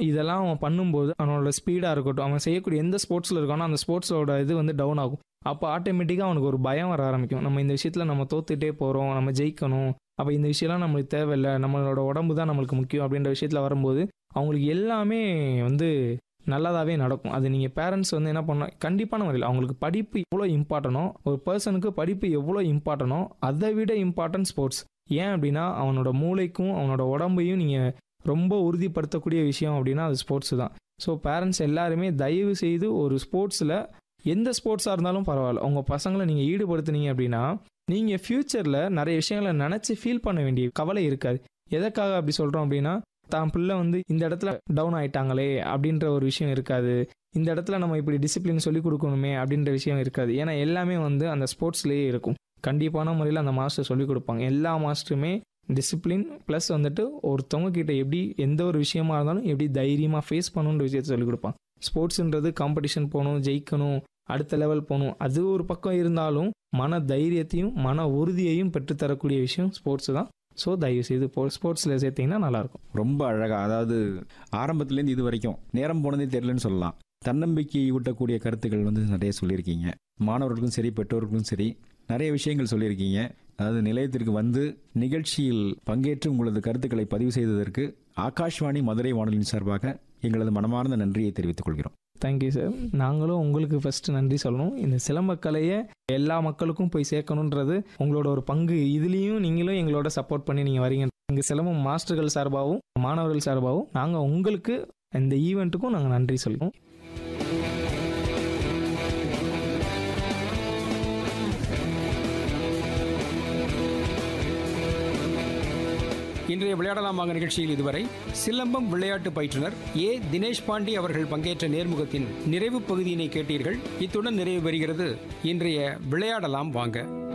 இதெல்லாம் அவன் பண்ணும்போது அவனோட ஸ்பீடாக இருக்கட்டும் அவன் செய்யக்கூடிய எந்த ஸ்போர்ட்ஸில் இருக்கானோ அந்த ஸ்போர்ட்ஸோட இது வந்து டவுன் ஆகும் அப்போ ஆட்டோமேட்டிக்காக அவனுக்கு ஒரு பயம் வர ஆரம்பிக்கும் நம்ம இந்த விஷயத்தில் நம்ம தோத்துட்டே போகிறோம் நம்ம ஜெயிக்கணும் அப்போ இந்த விஷயம்லாம் நம்மளுக்கு தேவையில்லை நம்மளோட உடம்பு தான் நம்மளுக்கு முக்கியம் அப்படின்ற விஷயத்தில் வரும்போது அவங்களுக்கு எல்லாமே வந்து நல்லதாகவே நடக்கும் அது நீங்கள் பேரண்ட்ஸ் வந்து என்ன பண்ணணும் கண்டிப்பான முறையில் அவங்களுக்கு படிப்பு எவ்வளோ இம்பார்ட்டனோ ஒரு பர்சனுக்கு படிப்பு எவ்வளோ இம்பார்ட்டனோ அதை விட இம்பார்ட்டன்ட் ஸ்போர்ட்ஸ் ஏன் அப்படின்னா அவனோட மூளைக்கும் அவனோட உடம்பையும் நீங்கள் ரொம்ப உறுதிப்படுத்தக்கூடிய விஷயம் அப்படின்னா அது ஸ்போர்ட்ஸ் தான் ஸோ பேரண்ட்ஸ் எல்லாருமே தயவு செய்து ஒரு ஸ்போர்ட்ஸில் எந்த ஸ்போர்ட்ஸாக இருந்தாலும் பரவாயில்ல உங்கள் பசங்களை நீங்கள் ஈடுபடுத்துனீங்க அப்படின்னா நீங்கள் ஃப்யூச்சரில் நிறைய விஷயங்களை நினச்சி ஃபீல் பண்ண வேண்டிய கவலை இருக்காது எதற்காக அப்படி சொல்கிறோம் அப்படின்னா தான் பிள்ளை வந்து இந்த இடத்துல டவுன் ஆயிட்டாங்களே அப்படின்ற ஒரு விஷயம் இருக்காது இந்த இடத்துல நம்ம இப்படி டிசிப்ளின் சொல்லி கொடுக்கணுமே அப்படின்ற விஷயம் இருக்காது ஏன்னா எல்லாமே வந்து அந்த ஸ்போர்ட்ஸ்லேயே இருக்கும் கண்டிப்பான முறையில் அந்த மாஸ்டர் சொல்லிக் கொடுப்பாங்க எல்லா மாஸ்டருமே டிசிப்ளின் ப்ளஸ் வந்துட்டு ஒருத்தவங்க கிட்ட எப்படி எந்த ஒரு விஷயமா இருந்தாலும் எப்படி தைரியமாக ஃபேஸ் பண்ணணுன்ற விஷயத்த சொல்லிக் கொடுப்பாங்க ஸ்போர்ட்ஸ்ன்றது காம்படிஷன் போகணும் ஜெயிக்கணும் அடுத்த லெவல் போகணும் அது ஒரு பக்கம் இருந்தாலும் மன தைரியத்தையும் மன உறுதியையும் பெற்றுத்தரக்கூடிய விஷயம் ஸ்போர்ட்ஸ் தான் ஸோ தயவு செய்து ஸ்போர்ட்ஸில் சேர்த்தீங்கன்னா நல்லாயிருக்கும் ரொம்ப அழகா அதாவது ஆரம்பத்துலேருந்து இது வரைக்கும் நேரம் போனதே தெரியலன்னு சொல்லலாம் தன்னம்பிக்கை ஊட்டக்கூடிய கருத்துக்கள் வந்து நிறைய சொல்லியிருக்கீங்க மாணவர்களுக்கும் சரி பெற்றோர்களுக்கும் சரி நிறைய விஷயங்கள் சொல்லியிருக்கீங்க அதாவது நிலையத்திற்கு வந்து நிகழ்ச்சியில் பங்கேற்று உங்களது கருத்துக்களை பதிவு செய்ததற்கு ஆகாஷ்வாணி மதுரை வானொலியின் சார்பாக எங்களது மனமார்ந்த நன்றியை தெரிவித்துக் கொள்கிறோம் தேங்க்யூ சார் நாங்களும் உங்களுக்கு ஃபர்ஸ்ட் நன்றி சொல்லணும் இந்த சிலம்பக்கலையை எல்லா மக்களுக்கும் போய் சேர்க்கணுன்றது உங்களோட ஒரு பங்கு இதுலேயும் நீங்களும் எங்களோட சப்போர்ட் பண்ணி நீங்கள் வரீங்க எங்கள் சிலம்பம் மாஸ்டர்கள் சார்பாகவும் மாணவர்கள் சார்பாகவும் நாங்கள் உங்களுக்கு இந்த ஈவெண்ட்டுக்கும் நாங்கள் நன்றி சொல்லுவோம் இன்றைய விளையாடலாம் வாங்க நிகழ்ச்சியில் இதுவரை சிலம்பம் விளையாட்டு பயிற்றுனர் ஏ தினேஷ் பாண்டி அவர்கள் பங்கேற்ற நேர்முகத்தின் நிறைவு பகுதியினை கேட்டீர்கள் இத்துடன் நிறைவு பெறுகிறது இன்றைய விளையாடலாம் வாங்க